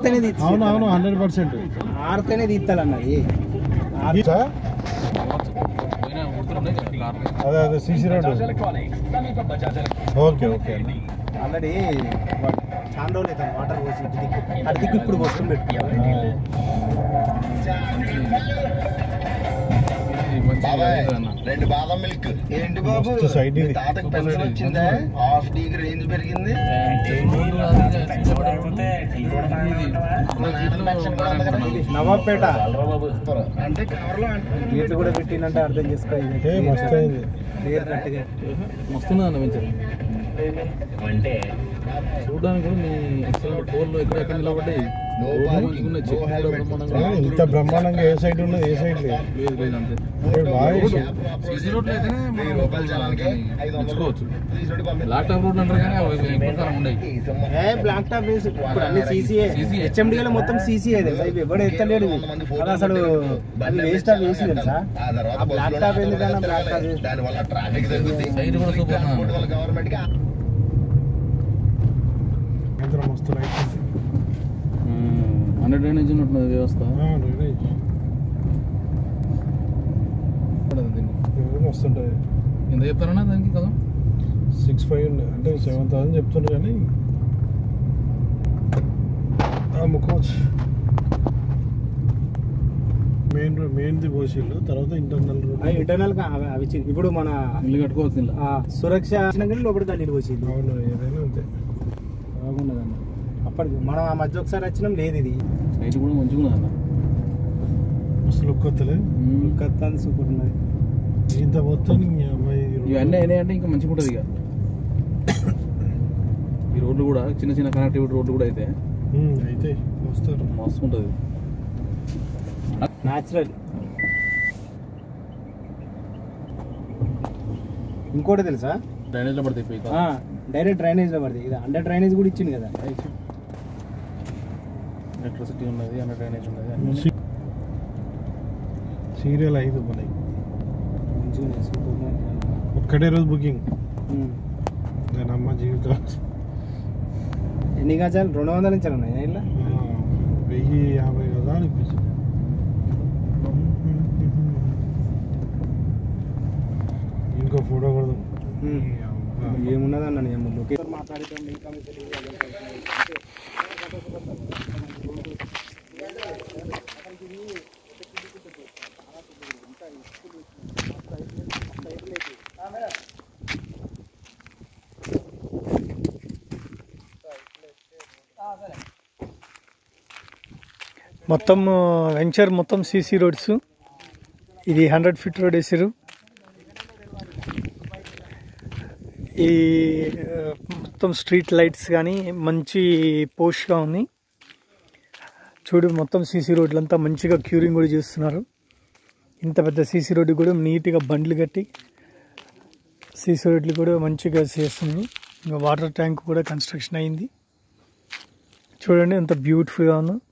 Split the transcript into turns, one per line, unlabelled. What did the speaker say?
అవును అవును hundred percent
ఆరితేనే తీస్తాలన్నది
అదే అదే సీసీ రోడ్ ఓకే ఓకే అన్న
ఆల్రెడీ చాలా రోజులు అవుతుంది వాటర్ పోసి ఇటు దిక్కు అటు దిక్కు ఇప్పుడు వస్తుంది పెట్టుకున్నాం
రెండు బాదం మిల్క్ ఏంటి బాబు
మస్తు సైడ్ ఇది.
మీ తాతకి పెన్షన్ వచ్చిందా హాఫ్ డిగ్రీ రేంజ్ పెరిగింది మా నాన్న పెన్షన్ కూడా అందుకనే
నవాబ్పేట
అంటే కవర్లో అంటే
గేట్లు కూడా పెట్టిందంటే అర్థం చేసుకో ఇది
ఏ మస్తు అయింది
క్లియర్ కట్గా
మస్తున్నా అన్న వెంచర్ చూడడానికి కూడా మీ ఎక్సలెంట్ ఫోన్లో ఎక్కడ ఎక్కడ నిలబడి
No
రోడ్డు
parking,
మంచిగా ఉన్నాయి,
no
చెట్లు కూడా
helmet.
బ్రహ్మాండంగా
ఏ,
ఉన్నాయి.
ఇంత బ్రహ్మాండంగా ఏ సైడ్ ఉన్నది ఏ సైడ్ లేదు
లేదు లేదు అంతే
ఏ, బాగా చేసి-
సీసీ రోడ్లు అయితేనే మనం
వెయ్యి రూపాయలు జనానికి ఐదు వందలు
మెచ్చుకోవచ్చు
తీసుకొని పంపిస్తాం.
ల్యాప్టాప్ రోడ్ అంటారు కానీ అవి ఎక్కువ ఉండయి
ఈ సింహం.
ఏ బ్లాక్ టాప్ వేసి ఇప్పుడు అన్ని సీసీఏ
CCA.
హెచ్ఎండిలో మొత్తం సీసీఏ తెలుసా ఇవి ఎవడు ఎత్తలేడు ఇవి. అది అసలు అది వేస్ట్ ఆఫ్ వేసి తెలుసా
ఆ తర్వాత
ఆ బ్లాక్
బస్సులో
టాప్ ఎందుకన్నా
తిరగాలి.
బ్లాక్ టాప్ వేసి-
దానివల్ల ట్రాఫిక్ తగ్గుద్ది
సైడ్ కూడా సూపర్
ట్రాన్స్పోర్ట్ వల్ల గవర్నమెంట్ కి
సాయంత్రం మస్తు లైట్ ఉంది.
హండ్రెడ్ డ్రైనేజ్ ఉన్నట్టున్నది వ్యవస్థ
ఆ, డ్రైనేజ్.
దీన్ని.
ఇది మస్తు ఉంటుంది
ఎంత చెప్తారన్నా దానికి కదా
సిక్స్ ఫైవ్ ఉంది అంటే సెవెన్ థౌసండ్ చెప్తున్నారు కానీ అమ్ముకోవచ్చు మెయిన్ రోడ్ మెయిన్ది పోసిళ్ళు తర్వాత ఇంటర్నల్ రోడ్
అవి ఇంటర్నల్ గా అవి అవి ఇచ్చింది. ఇప్పుడు మన
ఇల్లు కట్టుకోవచ్చు ఇలా
ఆ, సురక్ష వచ్చిన కానీ లోపల తల్లి పోసింది
అవును ఏదైనా అంతే
బాగున్నదన్న అప్పటికి మనం ఆ మధ్య ఒకసారి వచ్చినాం లేదు ఇది
సైడ్ కూడా మంచిగా ఉన్నది అన్న
మస్తు లుక్ వస్తలే
కత్తాన్ సూపర్ ఉన్నది
ఇంత మొత్తం నీ అమ్మాయి
ఇవన్నీ అయినాయంటే ఇంకా మంచిగా ఉంటుంది ఇక ఈ రోడ్లు కూడా చిన్న చిన్న కనెక్టివిటీ రోడ్లు కూడా అయితే
ఉమ్, అయితే వస్తారు
మస్తు ఉంటుంది
న్యాచురల్ ఇంకోటి తెలుసా
డ్రైనేజ్లో పడతాయి పోయి
డైరెక్ట్ డ్రైనేజ్ లో పడుతుంది ఇది అండర్ డ్రైనేజ్ కూడా ఇచ్చింది కదా
ఎలక్ట్రిసిటీ ఉన్నది అండర్ డ్రైనేజ్ ఉన్నది అన్ని
సీరియల్ ఐదు మనకి
మంచిగా ఉన్నాయి, సూపర్ ఉన్నాయి.
ఒక్కటే రోజు బుకింగ్
ఉమ్.
దాని అమ్మ జీవితం
ఎన్ని గజాలు రెండు వందల నుంచి ఉన్నాయి ఇలా
ఆ, వెయ్యి యాభై కదా అనిపించింది ఇంకో ఫోటో కూడా
ఏమున్నదన్న నేను లొకేషన్ మాట్లాడుతాం ఇంకా మీకు తెలియదు, అదే ప్రశ్న.
మొత్తం వెంచర్ మొత్తం సీసీ రోడ్స్ ఇది హండ్రెడ్ ఫీట్ రోడ్ వేసారు ఈ ఆ, మొత్తం స్ట్రీట్ లైట్స్ కానీ మంచి పోష్గా ఉంది చూడు మొత్తం సీసీ రోడ్లంతా మంచిగా క్యూరింగ్ కూడా చేస్తున్నారు ఇంత పెద్ద సీసీ రోడ్డు కూడా నీట్గా బండ్లు కట్టి సీసీ రోడ్లు కూడా మంచిగా చేస్తుంది ఇంకా వాటర్ ట్యాంక్ కూడా కన్స్ట్రక్షన్ అయింది చూడండి ఎంత బ్యూటిఫుల్గా ఉందో